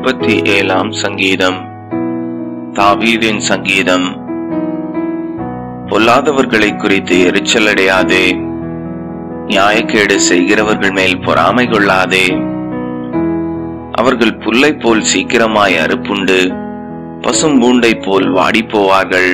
முப்பத்தி ஏழாம் சங்கீதம் தாவீதின் சங்கீதம் பொல்லாதவர்களை குறித்து எரிச்சலடையாதே நியாயக்கேடு செய்கிறவர்கள் மேல் பொறாமை கொள்ளாதே அவர்கள் புல்லை போல் சீக்கிரமாய் அறுப்புண்டு பசும்பூண்டை போல் வாடிப் போவார்கள்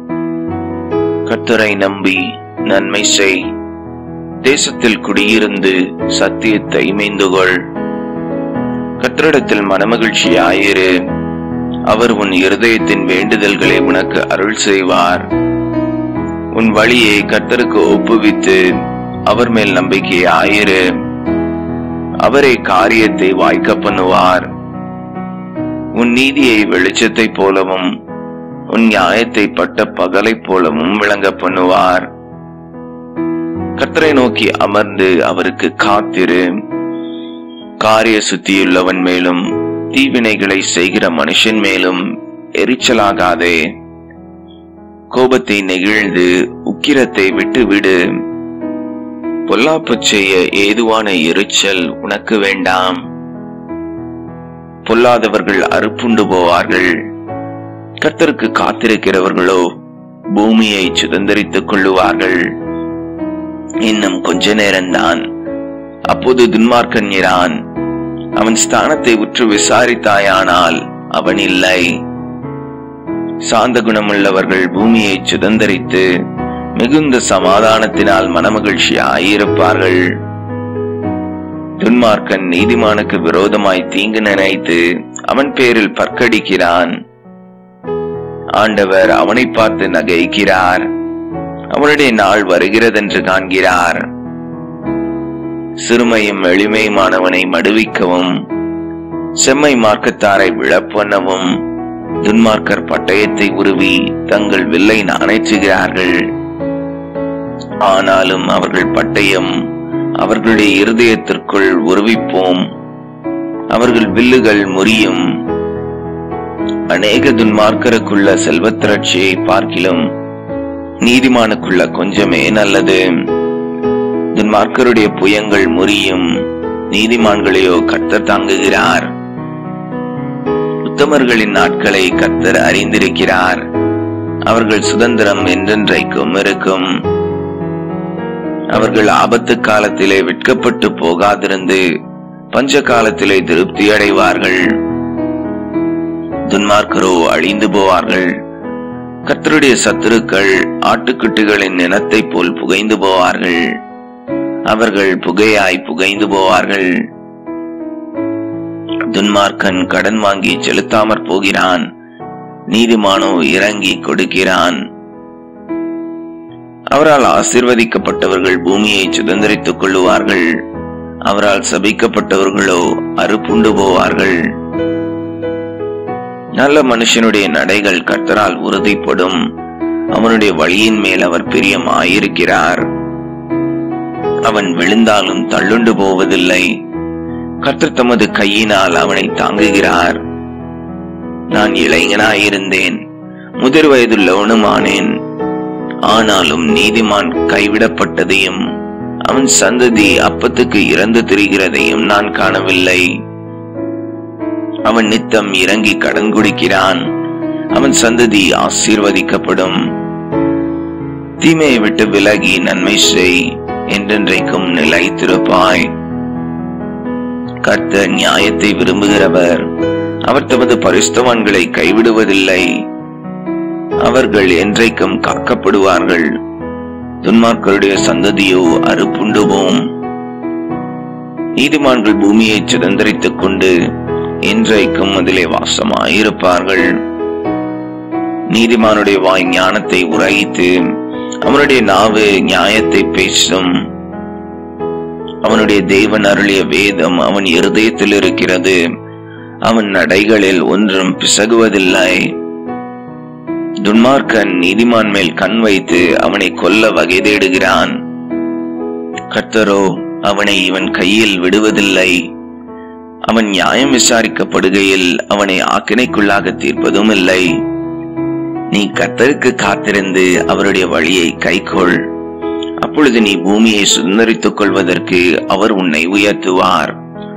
கர்த்தரை நம்பி நன்மை செய் தேசத்தில் குடியிருந்து சத்தியத்தை மெய்ந்துகொள் கர்த்தரிடத்தில் மனமகிழ்ச்சியாயிரு அவர் உன் இருதயத்தின் வேண்டுதல்களை உனக்கு அருள் செய்வார் உன் வழியை கர்த்தருக்கு ஒப்புவித்து அவர் மேல் நம்பிக்கை ஆயிரு அவரே காரியத்தை வாய்க்க பண்ணுவார் உன் நீதியை வெளிச்சத்தைப் போலவும் உன் நியாயத்தை பட்ட பகலைப் போலவும் விளங்க பண்ணுவார் கர்த்தரை நோக்கி அமர்ந்து அவருக்கு காத்திரு காரிய சுத்தியுள்ளவன் மேலும் தீவினைகளை செய்கிற மனுஷன் மேலும் எரிச்சலாகாதே கோபத்தை நெகிழ்ந்து உக்கிரத்தை விட்டுவிடு பொல்லாப்புச் செய்ய ஏதுவான எரிச்சல் உனக்கு வேண்டாம் பொல்லாதவர்கள் அறுப்புண்டு போவார்கள் கர்த்தருக்கு காத்திருக்கிறவர்களோ பூமியை சுதந்திரித்துக் கொள்ளுவார்கள் இன்னும் கொஞ்ச நேரம்தான் அப்போது துன்மார்க்கன் இரான் அவன் ஸ்தானத்தை உற்று விசாரித்தாயானால் அவன் இல்லை சாந்த குணமுள்ளவர்கள் பூமியை சுதந்திரித்து மிகுந்த சமாதானத்தினால் மனமகிழ்ச்சியாயிருப்பார்கள் துன்மார்க்கன் நீதிமானுக்கு விரோதமாய் தீங்கு நினைத்து அவன் பேரில் பற்கடிக்கிறான் ஆண்டவர் அவனை பார்த்து நகைக்கிறார் அவனுடைய நாள் வருகிறதென்று காண்கிறார் சிறுமையும் எளிமையுமானவனை மடுவிக்கவும் செம்மை மார்க்கத்தாரை விழப்பண்ணவும் துன்மார்க்கர் பட்டயத்தை உருவி தங்கள் வில்லை நாணேற்றுகிறார்கள் ஆனாலும் அவர்கள் பட்டயம் அவர்களுடைய இருதயத்திற்குள் உருவிப்போம் அவர்கள் வில்லுகள் முறியும் அநேக துன்மார்க்கருக்குள்ள செல்வத்திரட்சியை பார்க்கிலும் நீதிமானுக்குள்ள கொஞ்சமே நல்லது துன்மார்க்கருடைய புயங்கள் முறியும் நீதிமான்களையோ கர்த்தர் தாங்குகிறார் உத்தமர்களின் நாட்களை கர்த்தர் அறிந்திருக்கிறார் அவர்கள் சுதந்திரம் என்றென்றைக்கும் இருக்கும் அவர்கள் ஆபத்து காலத்திலே வெட்கப்பட்டு போகாதிருந்து பஞ்ச காலத்திலே திருப்தி அடைவார்கள் துன்மார்க்கரோ அழிந்து போவார்கள் கர்த்தருடைய சத்துருக்கள் ஆட்டுக்குட்டிகளின் நினத்தை போல் புகைந்து போவார்கள் அவர்கள் புகையாய் புகைந்து போவார்கள் துன்மார்க்கன் கடன் வாங்கி செலுத்தாமற் போகிறான் நீதிமானோ இறங்கி கொடுக்கிறான் அவரால் ஆசிர்வதிக்கப்பட்டவர்கள் பூமியை சுதந்திரித்துக் கொள்ளுவார்கள் அவரால் சபிக்கப்பட்டவர்களோ அறுப்புண்டு போவார்கள் நல்ல மனுஷனுடைய நடைகள் கர்த்தரால் உறுதிப்படும் அவனுடைய வழியின் மேல் அவர் பிரியம் ஆயிருக்கிறார் அவன் விழுந்தாலும் தள்ளுண்டு போவதில்லை கர்த்தர் தமது கையினால் அவனை தாங்குகிறார் நான் இளைஞனாயிருந்தேன் முதிர் வயதுள்ளவனுமானேன் ஆனாலும் நீதிமான் கைவிடப்பட்டதையும் அவன் சந்ததி அப்பத்துக்கு இறந்து திரிகிறதையும் நான் காணவில்லை அவன் நித்தம் இறங்கி கடன் குடிக்கிறான் அவன் சந்ததி ஆசீர்வதிக்கப்படும் தீமையை விட்டு விலகி நன்மை செய் என்றென்றைக்கும் நிலைத்திருப்பாய் கர்த்தர் நியாயத்தை விரும்புகிறவர் அவர் தமது பரிஸ்தவான்களை கைவிடுவதில்லை அவர்கள் என்றைக்கும் காக்கப்படுவார்கள் துன்மார்களுடைய சந்ததியோ அறுப்புண்டுவோம் நீதிமான்கள் பூமியை சுதந்திரித்துக் கொண்டு என்றைக்கும் அதிலே வாசமாயிருப்பார்கள் நீதிமானுடைய வாய் ஞானத்தை உரைத்து அவனுடைய நாவு நியாயத்தை பேசும் அவனுடைய தேவன் அருளிய வேதம் அவன் இருதயத்தில் இருக்கிறது அவன் நடைகளில் ஒன்றும் பிசகுவதில்லை துன்மார்க்கன் நீதிமான் மேல் கண் வைத்து அவனை கொல்ல வகை தேடுகிறான் கர்த்தரோ அவனை இவன் கையில் விடுவதில்லை அவன் நியாயம் விசாரிக்கப்படுகையில் அவனை ஆக்கினைக்குள்ளாக தீர்ப்பதும் இல்லை நீ கர்த்தருக்கு காத்திருந்து அவருடைய வழியை கைக்கொள் அப்பொழுது நீ பூமியை சுதந்திரித்துக் கொள்வதற்கு அவர் உன்னை உயர்த்துவார்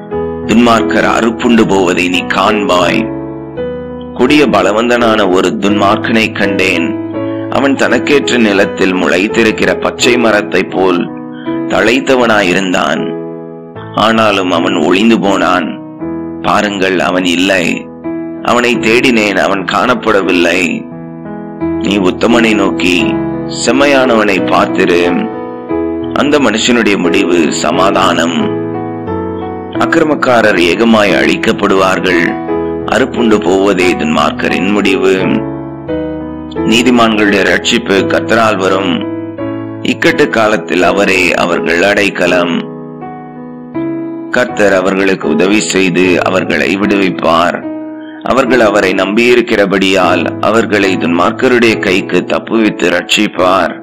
துன்மார்க்கர் அறுப்புண்டு போவதை நீ காண்பாய் கொடிய பலவந்தனான ஒரு துன்மார்க்கனை கண்டேன் அவன் தனக்கேற்ற நிலத்தில் முளைத்திருக்கிற பச்சை மரத்தைப் போல் தழைத்தவனாயிருந்தான் ஆனாலும் அவன் ஒளிந்து போனான் பாருங்கள் அவன் இல்லை அவனை தேடினேன் அவன் காணப்படவில்லை நீ உத்தமனை நோக்கி செம்மையானவனை பார்த்திரு அந்த மனுஷனுடைய முடிவு சமாதானம் அக்கிரமக்காரர் ஏகமாய் அழிக்கப்படுவார்கள் அறுப்புண்டு போவதே துன்மார்க்கரின் முடிவு நீதிமான்களுடைய ரட்சிப்பு கத்தரால் வரும் இக்கட்டு காலத்தில் அவரே அவர்கள் அடைக்கலம் கர்த்தர் அவர்களுக்கு உதவி செய்து அவர்களை விடுவிப்பார் அவர்கள் அவரை நம்பியிருக்கிறபடியால் அவர்களை துன்மார்க்கருடைய கைக்கு தப்புவித்து ரட்சிப்பார்